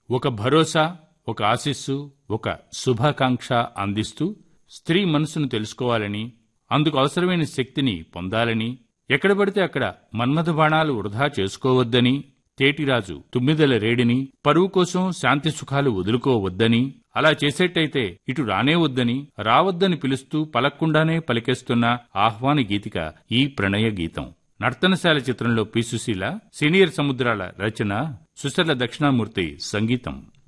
ఒక భరోసా ఒక ఆశిస్సు ఒక శుభాకాంక్ష అందిస్తూ స్త్రీ మనసును తెలుసుకోవాలని అందుకు అవసరమైన శక్తిని పొందాలని ఎక్కడ పడితే అక్కడ మన్మథ బాణాలు వృధా చేసుకోవద్దని తేటిరాజు తుమ్మిదల రేడిని పరువు కోసం శాంతి సుఖాలు వదులుకోవద్దని అలా చేసేట్టయితే ఇటు రానే వద్దని రావద్దని పిలుస్తూ పలక్కుండానే పలికేస్తున్న ఆహ్వాన గీతిక ఈ ప్రణయ గీతం నర్తనశాల చిత్రంలో పి సుశీల సీనియర్ సముద్రాల రచన సుశర్ల దక్షిణామూర్తి సంగీతం